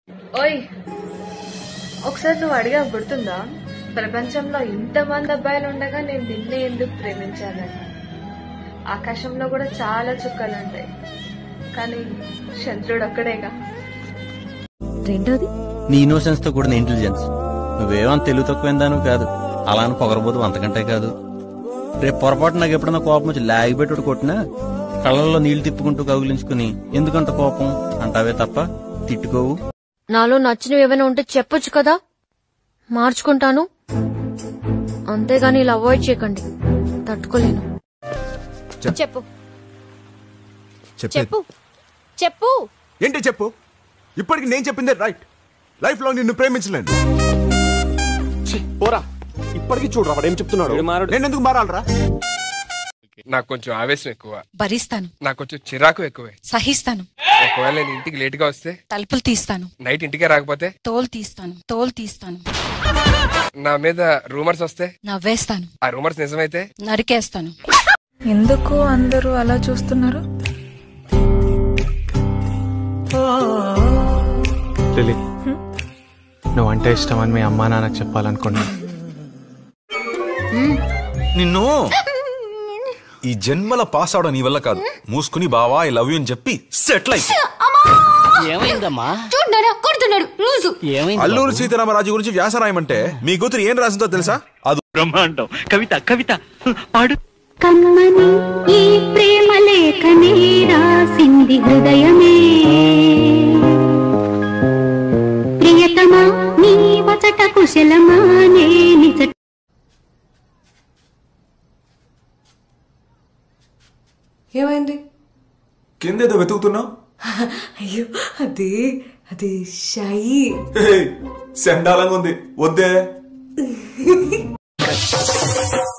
ఓయ్ ఒకసారి నువ్వు అడిగా గుర్తుందా ప్రపంచంలో ఇంతమంది అబ్బాయిలు ఉండగా నేను నిన్నే ఎందుకు ప్రేమించాలని ఆకాశంలో కూడా చాలా చుక్కలు ఉంటాయి కానీ చంద్రుడు ఒక్కడేగా రెండోది నీ ఇన్నోసెన్స్ తో కూడిన ఇంటెలిజెన్స్ నువ్వేమో తెలివి తక్కువైందాను కాదు అలా అని పొగరబోదు అంతకంటే కాదు రేపు పొరపాటు నాకు ఎప్పుడన్నా కోపం వచ్చి లాగి పెట్టుడు కొట్టినా కళ్ళల్లో నీళ్లు తిప్పుకుంటూ కౌగిలించుకుని ఎందుకంత కోపం అంటావే తప్ప తిట్టుకోవు నాలో నచ్చినవి ఏమైనా ఉంటే చెప్పొచ్చు కదా మార్చుకుంటాను అంతేగాని ఇలా అవాయిడ్ చేయకండి తట్టుకోలేను చెప్పు చెప్పు చెప్పు ఏంటి చెప్పు ఇప్పటికి నేను చెప్పిందే రైట్ లైఫ్ లో నిన్ను ప్రేమించలేను పోరా ఇప్పటికీ చూడరా వాడు ఏం చెప్తున్నాడు నేను ఎందుకు మారాలరా నాకు కొంచెం ఆవేశం ఎక్కువ భరిస్తాను నాకు కొంచెం చిరాకు ఎక్కువే సహిస్తాను ఒకవేళ నేను ఇంటికి లేట్ గా వస్తే తలుపులు తీస్తాను నైట్ ఇంటికే రాకపోతే తోలు తీస్తాను తోలు తీస్తాను నా మీద రూమర్స్ వస్తే నవ్వేస్తాను ఆ రూమర్స్ నిజమైతే నరికేస్తాను ఎందుకు అందరూ అలా చూస్తున్నారు లిలీ నువ్వు అంటే ఇష్టం అని మీ అమ్మా నాన్నకు చెప్పాలనుకున్నా నిన్ను ఈ జన్మల పాస్ అవడం నీ వల్ల కాదు మూసుకుని బావా ఐ లవ్ యూ అని చెప్పి సెటిల్ అయితే ఏమైందమ్మా చూడరా కొడుతున్నాడు లూజు ఏమైంది అల్లూరు సీతారామరాజు గురించి వ్యాసరాయమంటే మీ కూతురు ఏం రాసిందో తెలుసా అది బ్రహ్మాండం కవిత కవిత పాడు కమ్మని ఈ ప్రేమ లేఖనే రాసింది హృదయమే ప్రియతమా నీ వచట కుశలమా నే నిజట ఏమైంది కిందేదో వెతుకుతున్నావు అయ్యో అది అది షై సెండాలంగా ఉంది వద్దే